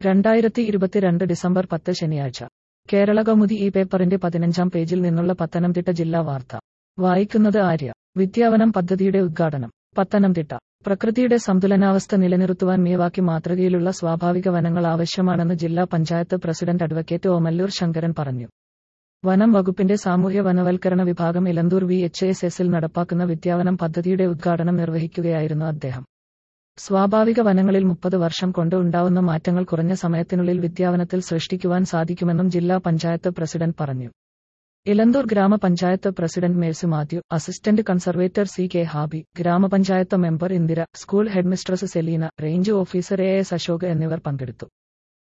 രണ്ടായിരത്തി ഇരുപത്തിരണ്ട് ഡിസംബർ പത്ത് ശനിയാഴ്ച കേരള കൗമുദി ഈ പേപ്പറിന്റെ പതിനഞ്ചാം പേജിൽ നിന്നുള്ള പത്തനംതിട്ട ജില്ലാ വാർത്ത വായിക്കുന്നത് ആര്യ വിദ്യാവനം പദ്ധതിയുടെ ഉദ്ഘാടനം പത്തനംതിട്ട പ്രകൃതിയുടെ സന്തുലനാവസ്ഥ നിലനിർത്തുവാൻ മിയവാക്കി മാതൃകയിലുള്ള സ്വാഭാവിക വനങ്ങൾ ആവശ്യമാണെന്ന് ജില്ലാ പഞ്ചായത്ത് പ്രസിഡന്റ് അഡ്വക്കേറ്റ് ഓമല്ലൂർ ശങ്കരൻ പറഞ്ഞു വനം വകുപ്പിന്റെ സാമൂഹ്യ വനവൽക്കരണ വിഭാഗം ഇലന്തൂർ വി എച്ച് എസ് എസിൽ നടപ്പാക്കുന്ന വിദ്യാവനം പദ്ധതിയുടെ ഉദ്ഘാടനം നിർവഹിക്കുകയായിരുന്നു അദ്ദേഹം സ്വാഭാവിക വനങ്ങളിൽ മുപ്പത് വർഷം കൊണ്ട് ഉണ്ടാവുന്ന മാറ്റങ്ങൾ കുറഞ്ഞ സമയത്തിനുള്ളിൽ വിദ്യാവനത്തിൽ സൃഷ്ടിക്കുവാൻ സാധിക്കുമെന്നും ജില്ലാ പഞ്ചായത്ത് പ്രസിഡന്റ് പറഞ്ഞു ഇലന്തൂർ ഗ്രാമപഞ്ചായത്ത് president Mercy Mathew assistant conservator C K Habi ഗ്രാമപഞ്ചായത്ത് member Indira school headmistress Selina range officer A S Ashok എന്നിവർ പങ്കെടുത്തു